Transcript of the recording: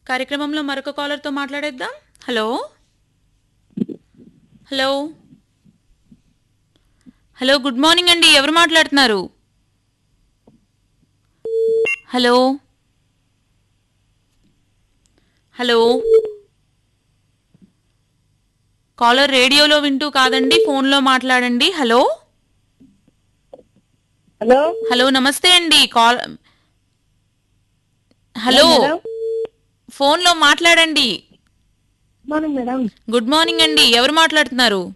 కార్యక్రమంలో మరొక కాలర్తో మాట్లాడేద్దాం hello hello hello good morning అండి ఎవరు మాట్లాడుతున్నారు హలో హలో కాలర్ రేడియోలో వింటూ కాదండి ఫోన్లో మాట్లాడండి హలో హలో హలో నమస్తే అండి కాల్ హలో మేడం ఫోన్లో మాట్లాడండి మార్నింగ్ మేడం గుడ్ మార్నింగ్ అండి ఎవరు మాట్లాడుతున్నారు